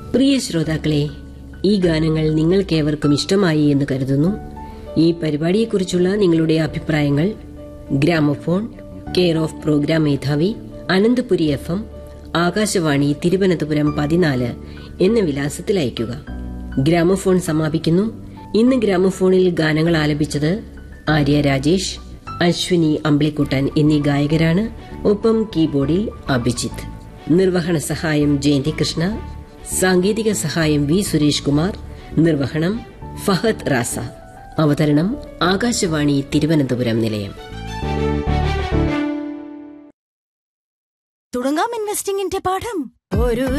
പ്രിയ ശ്രോതാക്കളെ ഈ ഗാനങ്ങൾ നിങ്ങൾക്കേവർക്കും ഇഷ്ടമായി എന്ന് കരുതുന്നു ഈ പരിപാടിയെക്കുറിച്ചുള്ള നിങ്ങളുടെ അഭിപ്രായങ്ങൾ ഗ്രാമഫോൺ കെയർ ഓഫ് പ്രോഗ്രാം മേധാവി അനന്തപുരി എഫ് എം ആകാശവാണി തിരുവനന്തപുരം പതിനാല് എന്ന വിലാസത്തിൽ അയയ്ക്കുക ഗ്രാമഫോൺ സമാപിക്കുന്നു ഇന്ന് ഗ്രാമഫോണിൽ ഗാനങ്ങൾ ആലപിച്ചത് ആര്യ രാജേഷ് അശ്വിനി അമ്പിളിക്കുട്ടൻ എന്നീ ഗായകരാണ് ഒപ്പം കീബോർഡിൽ അഭിജിത്ത് നിർവഹണ സഹായം ജയന്തി കൃഷ്ണ സാങ്കേതിക സഹായം വി സുരേഷ് കുമാർ നിർവഹണം ഫഹദ് റാസ അവതരണം ആകാശവാണി തിരുവനന്തപുരം നിലയം തുടങ്ങാം ഇൻവെസ്റ്റിംഗിന്റെ പാഠം ഒരു